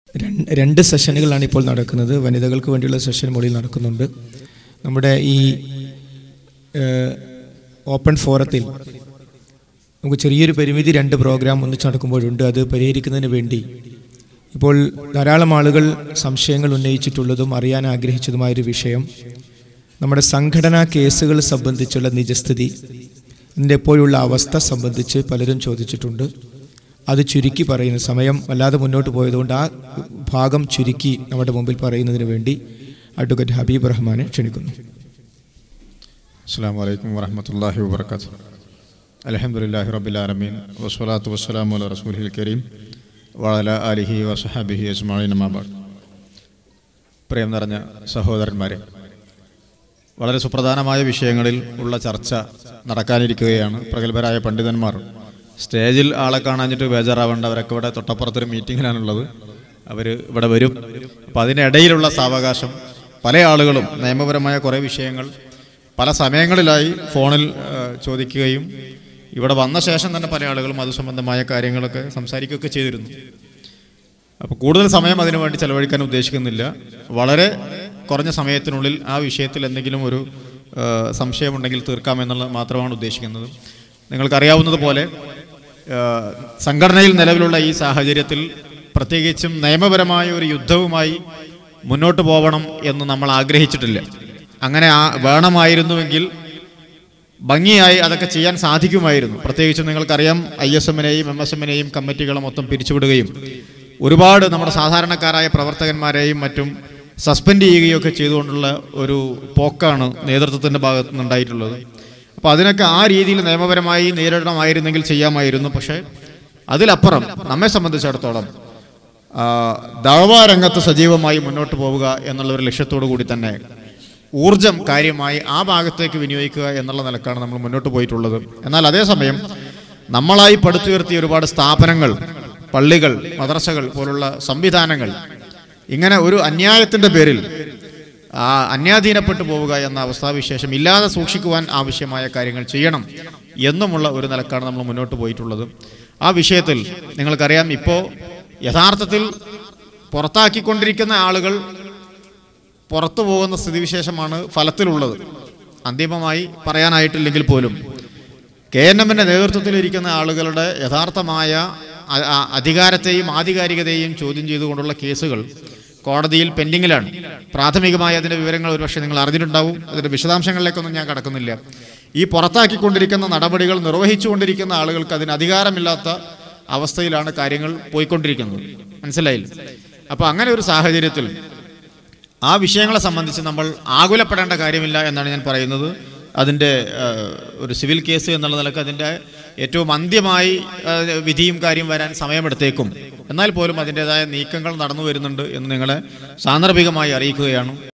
രണ്ട് രണ്ട് സെഷനുകളാണ് ഇപ്പോൾ നടക്കുന്നത് വനിതകൾക്ക് വേണ്ടിയുള്ള സെഷൻ മുകളിൽ നടക്കുന്നുണ്ട് നമ്മുടെ ഈ ഏഹ്, ഓപ്പൺ ഫോറത്തിൽ നമുക്ക് ചെറിയൊരു പരിമിതി രണ്ട് പ്രോഗ്രാം ഒന്നിച്ച് നടക്കുമ്പോഴുണ്ട് അത് പരിഹരിക്കുന്നതിന് വേണ്ടി ഇപ്പോൾ ധാരാളം ആളുകൾ സംശയങ്ങൾ ഉന്നയിച്ചിട്ടുള്ളതും അറിയാൻ ആഗ്രഹിച്ചതുമായൊരു വിഷയം നമ്മുടെ സംഘടനാ കേസുകൾ സംബന്ധിച്ചുള്ള നിജസ്ഥിതി ഇതിൻ്റെ എപ്പോഴുള്ള അവസ്ഥ സംബന്ധിച്ച് പലരും ചോദിച്ചിട്ടുണ്ട് അത് ചുരുക്കി പറയുന്ന സമയം വല്ലാതെ മുന്നോട്ട് പോയതുകൊണ്ട് ആ ഭാഗം ചുരുക്കി നമ്മുടെ മുമ്പിൽ പറയുന്നതിന് വേണ്ടി അഡ്വക്കേറ്റ് ഹബീബ് റഹ്മാനെ ക്ഷണിക്കുന്നു അസ്സാം വലൈക്കും വറഹമത്തല്ലാഹി വബർക്കാത്തു അലഹമുല്ലാഹി റബിലാലമീൻ വസ്വലാത്തു വസ്സലാമു അല റസൂലിൽ കരീം വഅല അലിഹി വസഹാബിഹി അജ്മാഇൻ അമാബാദ് പ്രിയം നിറഞ്ഞ സഹോദരന്മാരെ വളരെ സുപ്രധാനമായ വിഷയങ്ങളിൽ ഉള്ള ചർച്ച നടക്കാനിരിക്കുകയാണ് പ്രഗത്ഭരായ പണ്ഡിതന്മാർ സ്റ്റേജിൽ ആളെ കാണാഞ്ഞിട്ട് ബേജാറാവേണ്ട അവരൊക്കെ ഇവിടെ തൊട്ടപ്പുറത്തൊരു മീറ്റിങ്ങിലാണുള്ളത് അവർ ഇവിടെ വരും അപ്പോൾ അതിനിടയിലുള്ള സാവകാശം പല ആളുകളും നിയമപരമായ കുറേ വിഷയങ്ങൾ പല സമയങ്ങളിലായി ഫോണിൽ ആ, ചോദിക്കുകയും ഇവിടെ വന്ന ശേഷം തന്നെ പല ആളുകളും അത് സംബന്ധമായ കാര്യങ്ങളൊക്കെ സംസാരിക്കുകയൊക്കെ ചെയ്തിരുന്നു അപ്പോൾ കൂടുതൽ സമയം അതിനു വേണ്ടി ചെലവഴിക്കാൻ ഉദ്ദേശിക്കുന്നില്ല വളരെ കുറഞ്ഞ സമയത്തിനുള്ളിൽ ആ വിഷയത്തിൽ എന്തെങ്കിലും ഒരു ആ, സംശയമുണ്ടെങ്കിൽ തീർക്കാമെന്നുള്ളത് മാത്രമാണ് ഉദ്ദേശിക്കുന്നത് നിങ്ങൾക്കറിയാവുന്നതുപോലെ ആ, സംഘടനയിൽ നിലവിലുള്ള ഈ സാഹചര്യത്തിൽ പ്രത്യേകിച്ചും നിയമപരമായ ഒരു യുദ്ധവുമായി മുന്നോട്ട് പോകണം എന്ന് നമ്മൾ ആഗ്രഹിച്ചിട്ടില്ല അങ്ങനെ ആ വേണമായിരുന്നുവെങ്കിൽ ഭംഗിയായി അതൊക്കെ ചെയ്യാൻ സാധിക്കുമായിരുന്നു പ്രത്യേകിച്ചും നിങ്ങൾക്കറിയാം ഐ എസ് എമ്മിനെയും എം എസ് എമ്മിനെയും കമ്മിറ്റികളെ മൊത്തം പിരിച്ചുവിടുകയും ഒരുപാട് നമ്മുടെ സാധാരണക്കാരായ പ്രവർത്തകന്മാരെയും മറ്റും സസ്പെൻഡ് ചെയ്യുകയൊക്കെ ചെയ്തുകൊണ്ടുള്ള ഒരു പോക്കാണ് നേതൃത്വത്തിൻ്റെ ഭാഗത്തു നിന്നുണ്ടായിട്ടുള്ളത് അപ്പോൾ അതിനൊക്കെ ആ രീതിയിൽ നിയമപരമായി നേരിടണമായിരുന്നെങ്കിൽ ചെയ്യാമായിരുന്നു പക്ഷേ അതിലപ്പുറം നമ്മെ സംബന്ധിച്ചിടത്തോളം ആ, ദഴവാ രംഗത്ത് സജീവമായി മുന്നോട്ട് പോവുക എന്നുള്ള ഒരു ലക്ഷ്യത്തോടു കൂടി തന്നെ ഊർജം കാര്യമായി ആ ഭാഗത്തേക്ക് വിനിയോഗിക്കുക എന്നുള്ള നിലക്കാണ് നമ്മൾ മുന്നോട്ട് പോയിട്ടുള്ളത് എന്നാൽ അതേസമയം നമ്മളായി പടുത്തുയർത്തിയ ഒരുപാട് സ്ഥാപനങ്ങൾ പള്ളികൾ മദ്രസകൾ പോലുള്ള സംവിധാനങ്ങൾ ഇങ്ങനെ ഒരു അന്യായത്തിൻ്റെ പേരിൽ ആ അന്യാധീനപ്പെട്ടു പോവുക എന്ന അവസ്ഥാവിശേഷം ഇല്ലാതെ സൂക്ഷിക്കുവാൻ ആവശ്യമായ കാര്യങ്ങൾ ചെയ്യണം എന്നുമുള്ള ഒരു നിലക്കാണ് നമ്മൾ മുന്നോട്ട് പോയിട്ടുള്ളത് ആ വിഷയത്തിൽ നിങ്ങൾക്കറിയാം ഇപ്പോൾ യഥാർത്ഥത്തിൽ പുറത്താക്കിക്കൊണ്ടിരിക്കുന്ന ആളുകൾ പുറത്തു പോകുന്ന സ്ഥിതിവിശേഷമാണ് ഫലത്തിലുള്ളത് അന്തിമമായി പറയാനായിട്ടില്ലെങ്കിൽ പോലും കെ എൻ എമ്മിൻ്റെ നേതൃത്വത്തിലിരിക്കുന്ന ആളുകളുടെ യഥാർത്ഥമായ അ- അ- അധികാരത്തെയും ആധികാരികതയെയും ചോദ്യം ചെയ്തുകൊണ്ടുള്ള കേസുകൾ കോടതിയിൽ പെൻഡിങ്ങിലാണ് പ്രാഥമികമായ അതിൻ്റെ വിവരങ്ങൾ ഒരുപക്ഷെ നിങ്ങൾ അറിഞ്ഞിട്ടുണ്ടാവും അതിൻ്റെ വിശദാംശങ്ങളിലേക്കൊന്നും ഞാൻ കടക്കുന്നില്ല ഈ പുറത്താക്കിക്കൊണ്ടിരിക്കുന്ന നടപടികൾ നിർവഹിച്ചുകൊണ്ടിരിക്കുന്ന ആളുകൾക്ക് അതിന് അധികാരമില്ലാത്ത അവസ്ഥയിലാണ് കാര്യങ്ങൾ പോയിക്കൊണ്ടിരിക്കുന്നത് മനസ്സിലായില്ല അപ്പോൾ അങ്ങനെ ഒരു സാഹചര്യത്തിൽ ആ വിഷയങ്ങളെ സംബന്ധിച്ച് നമ്മൾ ആകുലപ്പെടേണ്ട കാര്യമില്ല എന്നാണ് ഞാൻ പറയുന്നത് അതിൻ്റെ ഏഹ്, ഒരു സിവിൽ കേസ് എന്നുള്ള നിലക്ക് അതിൻ്റെ ഏറ്റവും അന്ത്യമായി ഏഹ്, വിധിയും കാര്യം വരാൻ സമയമെടുത്തേക്കും എന്നാൽ പോലും അതിൻ്റെതായ നീക്കങ്ങൾ നടന്നു വരുന്നുണ്ട് എന്ന് നിങ്ങളെ സാന്ദർഭികമായി അറിയിക്കുകയാണ്